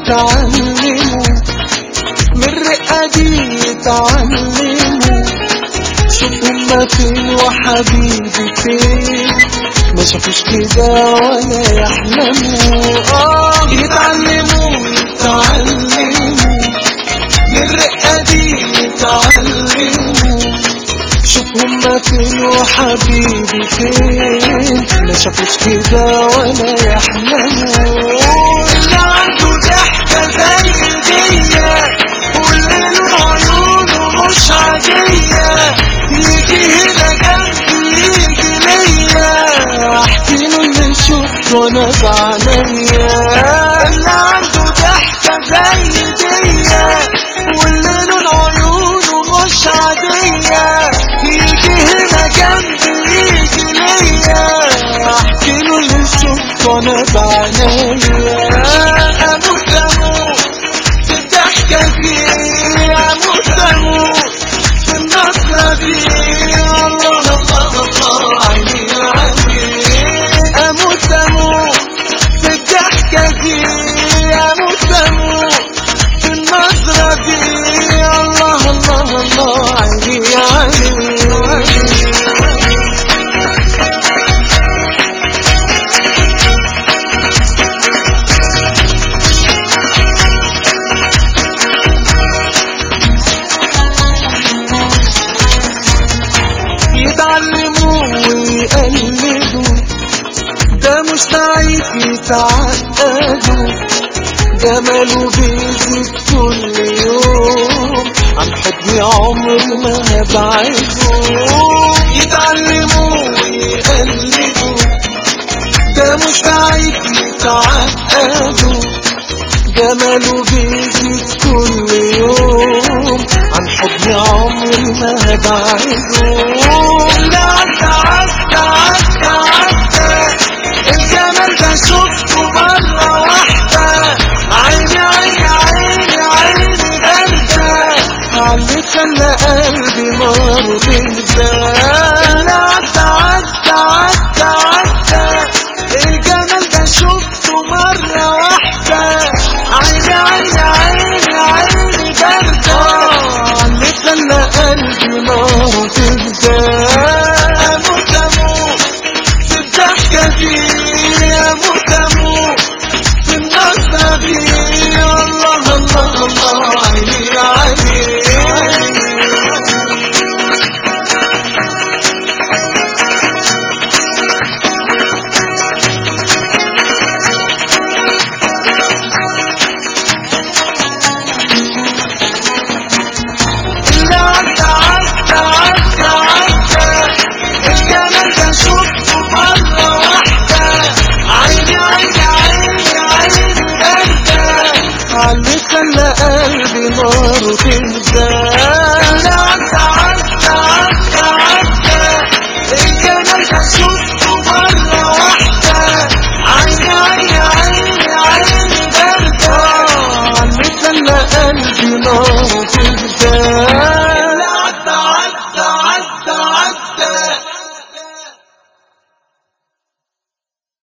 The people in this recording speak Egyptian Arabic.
يتعلموا من الرقة دي يتعلموا شوف هما فين وحبيبي فين ما شافوش كده ولا يحلموا اه يتعلموا يتعلموا من الرقة دي يتعلموا شوف هما فين وحبيبي فين ما شافوش كده ولا يحلموا اللي عنده ضحكة زي دي واللي له عيونه مش عادية يجي هنا جنبي يجي ليا احكي له اللي شفته وانا بعينيا اللي عنده ضحكة زي دي واللي له عيونه مش عادية يجي هنا جنبي يجي ليا احكي له اللي شفته وانا بعينيا اموت اموت في الضحكة دي اموت اموت في النظرة دي الله الله الله عيني عيني اموت اموت في الضحكة دي اموت اموت في النظرة دي الله الله الله عيني عيني يتعلموا ويقلدوا ده مستعد يتعقدوا جماله بيزيد كل يوم عن حضني عمري ما هبعده يتعلموا ويقلدوا ده مستعد يتعقدوا جماله بيزيد كل يوم عن حضني عمري ما هبعده لا عدى عدى عدى عدى الجمال ده شفته مرة واحدة عيني عيني عيني عيني باردة علي خلى قلبي نار تهدى لا عدى عدى عدى عدى الجمال ده شفته مرة واحدة عيني عيني عيني عيني باردة علي خلى قلبي نار تهدى أموت أموت في الضحكة دي أموت أموت في النظرة دي الله الله الله عيني عيني اللي عدى عدى عدى عدى الجمال ده شفته مرة واحدة عيني عيني عيني عيني باردة علي خلى قلبي نار تهدى